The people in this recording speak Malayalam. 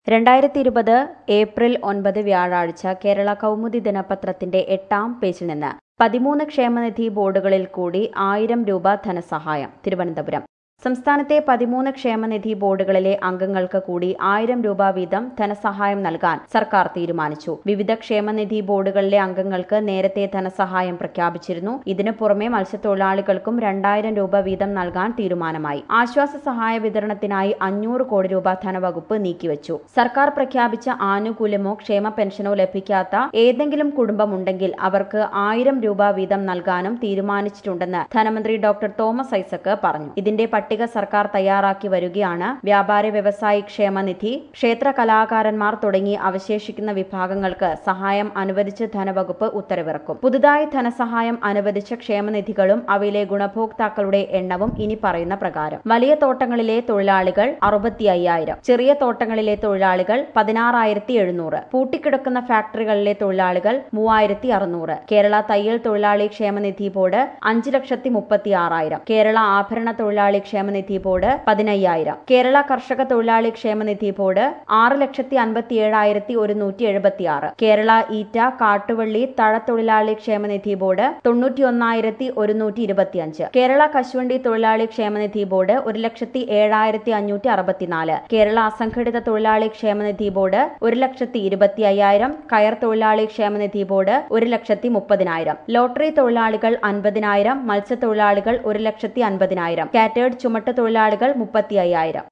രണ്ടായിരത്തി ഇരുപത് ഏപ്രിൽ ഒൻപത് വ്യാഴാഴ്ച കേരള കൗമുദി ദിനപത്രത്തിന്റെ എട്ടാം പേജിൽ നിന്ന് പതിമൂന്ന് ക്ഷേമനിധി ബോർഡുകളിൽ കൂടി ആയിരം രൂപ ധനസഹായം തിരുവനന്തപുരം സംസ്ഥാനത്തെ പതിമൂന്ന് ക്ഷേമനിധി ബോർഡുകളിലെ അംഗങ്ങൾക്ക് കൂടി ആയിരം രൂപ വീതം ധനസഹായം നൽകാൻ സർക്കാർ തീരുമാനിച്ചു വിവിധ ക്ഷേമനിധി ബോർഡുകളിലെ അംഗങ്ങൾക്ക് നേരത്തെ ധനസഹായം പ്രഖ്യാപിച്ചിരുന്നു ഇതിനു പുറമെ മത്സ്യത്തൊഴിലാളികൾക്കും രണ്ടായിരം രൂപ വീതം നൽകാൻ തീരുമാനമായി ആശ്വാസ സഹായ വിതരണത്തിനായി അഞ്ഞൂറ് കോടി രൂപ ധനവകുപ്പ് നീക്കിവച്ചു സർക്കാർ പ്രഖ്യാപിച്ച ആനുകൂല്യമോ ക്ഷേമ പെൻഷനോ ലഭിക്കാത്ത ഏതെങ്കിലും കുടുംബമുണ്ടെങ്കിൽ അവർക്ക് ആയിരം രൂപ വീതം നൽകാനും തീരുമാനിച്ചിട്ടുണ്ടെന്ന് ധനമന്ത്രി ഡോക്ടർ തോമസ് ഐസക് പറഞ്ഞു ഇതിന്റെ പട്ടിക സർക്കാർ തയ്യാറാക്കി വരികയാണ് വ്യാപാര വ്യവസായി ക്ഷേമനിധി ക്ഷേത്ര കലാകാരന്മാർ തുടങ്ങി അവശേഷിക്കുന്ന വിഭാഗങ്ങൾക്ക് സഹായം അനുവദിച്ച് ധനവകുപ്പ് ഉത്തരവിറക്കും പുതുതായി ധനസഹായം അനുവദിച്ച ക്ഷേമനിധികളും അവയിലെ ഗുണഭോക്താക്കളുടെ എണ്ണവും ഇനി പറയുന്ന പ്രകാരം വലിയ തോട്ടങ്ങളിലെ തൊഴിലാളികൾ അറുപത്തി അയ്യായിരം ചെറിയ തോട്ടങ്ങളിലെ തൊഴിലാളികൾ പതിനാറായിരത്തി എഴുന്നൂറ് പൂട്ടിക്കിടക്കുന്ന ഫാക്ടറികളിലെ തൊഴിലാളികൾ മൂവായിരത്തി അറുന്നൂറ് കേരള തയ്യൽ തൊഴിലാളി ക്ഷേമനിധി ബോർഡ് അഞ്ച് ലക്ഷത്തി മുപ്പത്തി ആറായിരം കേരള ആഭരണ തൊഴിലാളി ക്ഷേമനിധി ബോർഡ് പതിനയ്യായിരം കേരള കർഷക തൊഴിലാളി ക്ഷേമനിധി ബോർഡ് ആറ് ലക്ഷത്തി അൻപത്തി ഏഴായിരത്തി ഒരുന്നൂറ്റി എഴുപത്തി ആറ് കേരള ഈറ്റ കാട്ടുവള്ളി തഴത്തൊഴിലാളി ക്ഷേമനിധി ബോർഡ് തൊണ്ണൂറ്റി ഒന്നായിരത്തി ഒരുന്നൂറ്റി ഇരുപത്തിയഞ്ച് കേരള കശുവണ്ടി തൊഴിലാളി ക്ഷേമനിധി ബോർഡ് ഒരു ലക്ഷത്തി ഏഴായിരത്തി അഞ്ഞൂറ്റി അറുപത്തിനാല് കേരള അസംഘടിത തൊഴിലാളി ക്ഷേമനിധി ബോർഡ് ഒരു ലക്ഷത്തി ഇരുപത്തി അയ്യായിരം കയർ തൊഴിലാളി ക്ഷേമനിധി ബോർഡ് ഒരു ലക്ഷത്തി മുപ്പതിനായിരം ലോട്ടറി തൊഴിലാളികൾ അൻപതിനായിരം മത്സ്യത്തൊഴിലാളികൾ ഒരു ലക്ഷത്തി അൻപതിനായിരം കാറ്റേഡ് ചുമട്ട് തൊഴിലാളികൾ മുപ്പത്തി അയ്യായിരം